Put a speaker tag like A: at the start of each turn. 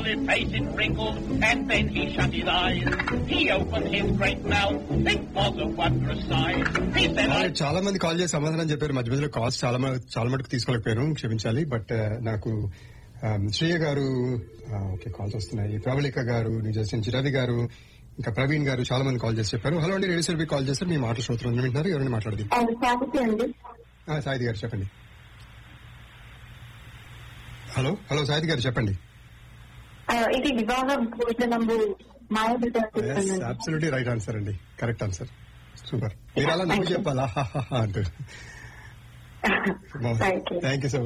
A: jolly face it wrinkled, and then he shut his eyes. He opened his great mouth, it was a wondrous sight. He said, I
B: అలాగే చాలా మంది call చేసి సమాధానం చెప్పారు మధ్య మధ్యలో కాల్స్ చాలా మ- చాలా మటుకు తీసుకోలేకపోయాను క్షమించాలి బట్ నాకు ఆమ్, శ్రేయ గారు ఆ, ఓకే కాల్స్ వస్తున్నాయి ప్రవళిక గారు న్యూజెర్సీ నుంచి రవి గారు ఇంకా ప్రవీణ్ గారు చాలా మంది కాల్ చేసి చెప్పారు హలో అండి రేడియో సెల్ఫీ కాల్ చేస్తారు మీ మాట శ్రోతలు వింటున్నారు ఎవరైనా మాట్లాడదు
C: స్వాగతి అండి
B: సాయిది గారు చెప్పండి హలో హలో సాయిది గారు చెప్పండి
C: ఆ, ఇది వివాహ భోజనంబు మాయబిడ్డ
B: అబ్సల్యూట్లీ రైట్ ఆన్సర్ అండి కరెక్ట్ ఆన్సర్ సూపర్ మీరు అలా నవ్వు చెప్పాలా అంటూ
C: thank you
B: thank you so